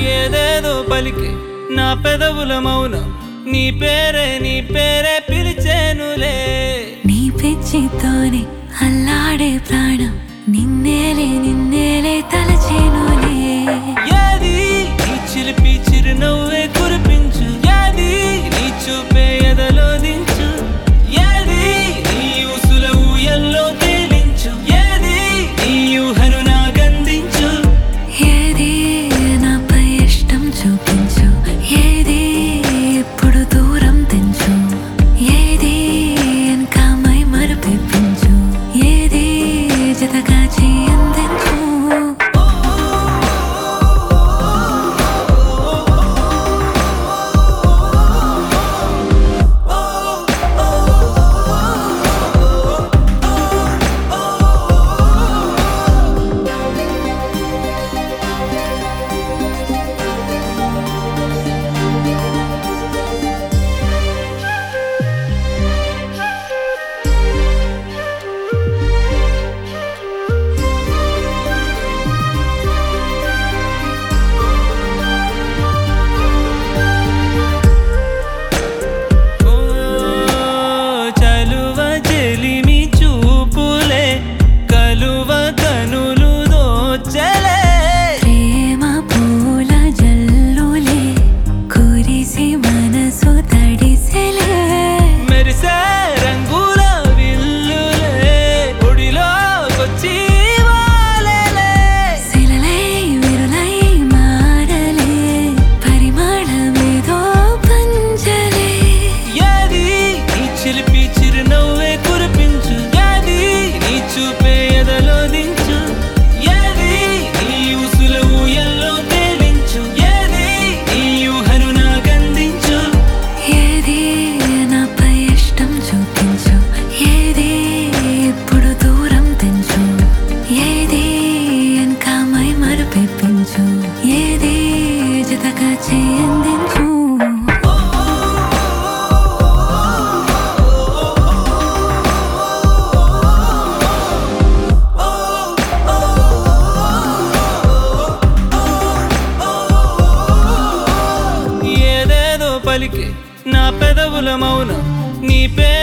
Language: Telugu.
ఏదేదో పలికి నా పెదవుల మౌనం నీ పేరే నీ పేరే పిలిచేనులే నీ పిచ్చితోనే అల్లాడే ప్రాణం నిన్నేలే నిన్నేలే తలచేనులే ఏది నీ చిలిపి చిరునవ్వే కురిపించు ఏది నీ చూపే ఎదలో దించు ఏది నీ ఊసుల ఊయల్లో తేలించు ఏది నీ ఊహను నాగందించు ఏది నాపై ఇష్టం చూపించు ఏది ఇప్పుడు దూరం తెంచు ఏది ఇంకా మై మరుపించు ఏది జతగా చేయందించు ఓ చలువ చెలిమి చూపులే కలువ కనులు దోచలే ప్రేమ పూల జల్లులే కురిసి మనసు తడిసెలే మెరిసే రంగుల విల్లులే ఒడిలోకొచ్చి వాలెలే శిలలై విరులై మారలే పరిమాణమేదో పంచలే ఏది నీ చిలిపి చిరునవ్వే కురిపించు ఏది నీ చూపే ఎదలో దించు ఏది నీ ఊసుల ఊయల్లో తేలించు ఏది నీ ఊహను నాగందించు ఏది నాపై ఇష్టం చూపించు ఏది ఇప్పుడు దూరం తెంచు ఏది ఇంకా మై మరుపించు ఏది జతగా చేయందించు ఏదేదో పలికి నా పెదవుల మౌనం నీ పేరు